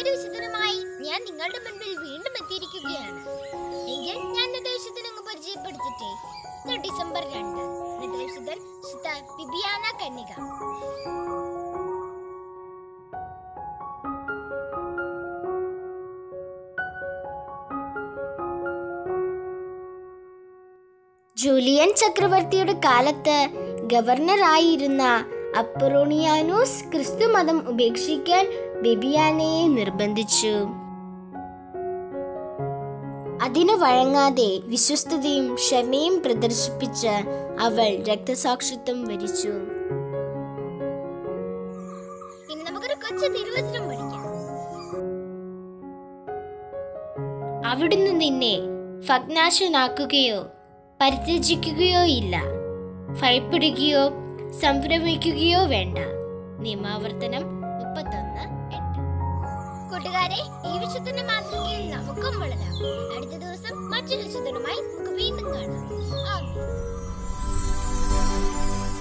പുതിയൊരു വിശുദ്ധനുമായി ഞാൻ നിങ്ങളുടെ മുൻപിൽ വീണ്ടും എത്തിയിരിക്കുകയാണ് എങ്കിൽ ഞാൻ ഇന്നത്തെ വിശുദ്ധനെ അങ്ങ് പരിചയപ്പെടുത്തട്ടെ ഇന്ന് ഡിസംബർ രണ്ട് ഇന്നത്തെ വിശുദ്ധൻ വിശുദ്ധ ബിബിയാന കന്യക ജൂലിയൻ ചക്രവർത്തിയുടെ കാലത്ത് ഗവർണറായിരുന്ന അപ്പറോണിയാനൂസ് ക്രിസ്തുമതം ഉപേക്ഷിക്കാൻ ബിബിയാനയെ നിർബന്ധിച്ചു അതിന് വഴങ്ങാതെ വിശ്വസ്തതയും ക്ഷമയും പ്രദർശിപ്പിച്ച് അവൾ രക്തസാക്ഷിത്വം വരിച്ചു ഇനി നമുക്കൊരു കൊച്ചു തിരുവചനം പഠിക്കാം അവിടുന്ന് നിന്നെ ഭഗ്നാശനാക്കുകയോ പരിത്യജിക്കുകയോ ഇല്ല ഭയപ്പെടുകയോ സംഭ്രമിക്കുകയോ വേണ്ട നിയമാവർത്തനം മുപ്പത്തൊന്ന് എട്ട് കൂട്ടുകാരെ ഈ വിശുദ്ധന്റെ മാതൃകയിൽ നമുക്കും വളരാം അടുത്ത ദിവസം മറ്റൊരു വിശുദ്ധനുമായി നമുക്ക് വീണ്ടും കാണാം ആമേൻ.